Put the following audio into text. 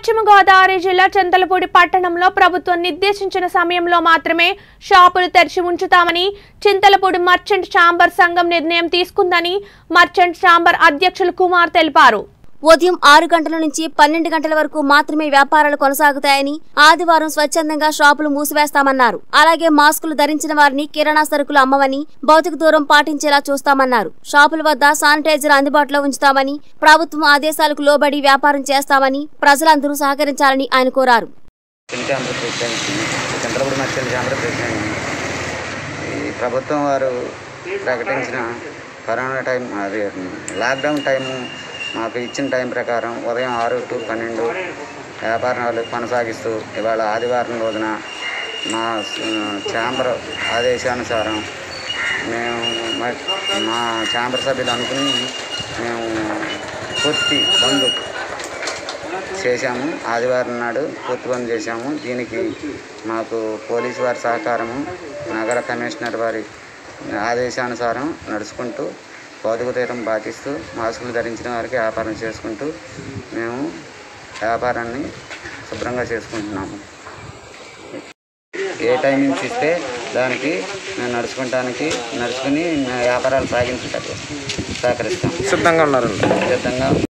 పశ్చిమ గోదావరి జిల్లా చింతలపూడి పట్టణంలో ప్రభుత్వం నిర్దేశించిన సమయంలో మాత్రమే షాపులు తెరిచి ఉంచుతామని చింతలపూడి మర్చెంట్ ఛాంబర్ సంఘం నిర్ణయం తీసుకుందని మర్చెంట్ ఛాంబర్ అధ్యక్షులు కుమార్ తెలిపారు ఉదయం ఆరు గంటల నుంచి పన్నెండు గంటల వరకు మాత్రమే వ్యాపారాలు కొనసాగుతాయని ఆదివారం స్వచ్ఛందంగా షాపులు మూసివేస్తామన్నారు అలాగే మాస్కులు ధరించిన వారిని కిరాణా సరుకులు అమ్మవని భౌతిక దూరం పాటించేలా చూస్తామన్నారు షాపుల వద్ద శానిటైజర్ అందుబాటులో ఉంచుతామని ప్రభుత్వం ఆదేశాలకు లోబడి వ్యాపారం చేస్తామని ప్రజలందరూ సహకరించాలని ఆయన కోరారు చిన్న chamber president Chandrapudi Matsyam chamber president ఈ ప్రభుత్వం వారు ప్రకటించిన కరోనా టైం అది లాక్డౌన్ టైము మాకు ఇచ్చిన టైం ప్రకారం ఉదయం ఆరు టు పన్నెండు వ్యాపారాలు కొనసాగిస్తూ ఇవాళ ఆదివారం రోజున మా ఛాంబర్ ఆదేశానుసారం మేము మ- మా ఛాంబర్ సభ్యులు అనుకుని మేము పూర్తి బంద్ చేశాము ఆదివారం నాడు పూర్తి బంద్ చేశాము దీనికి మాకు పోలీసు వారి సహకారము నగర కమిషనర్ వారి ఆదేశానుసారం నడుచుకుంటూ భౌతిక తీరం పాటిస్తూ మాస్కులు ధరించిన వారికి వ్యాపారం చేసుకుంటూ మేము వ్యాపారాన్ని శుభ్రంగా చేసుకుంటున్నాము ఏ టైమింగ్స్ ఇస్తే దానికి మేము నడుచుకుంటానికి నడుచుకుని మేము వ్యాపారాలు సాగించడానికి సహకరిస్తాం సిద్ధంగా ఉన్నారండి సిద్ధంగా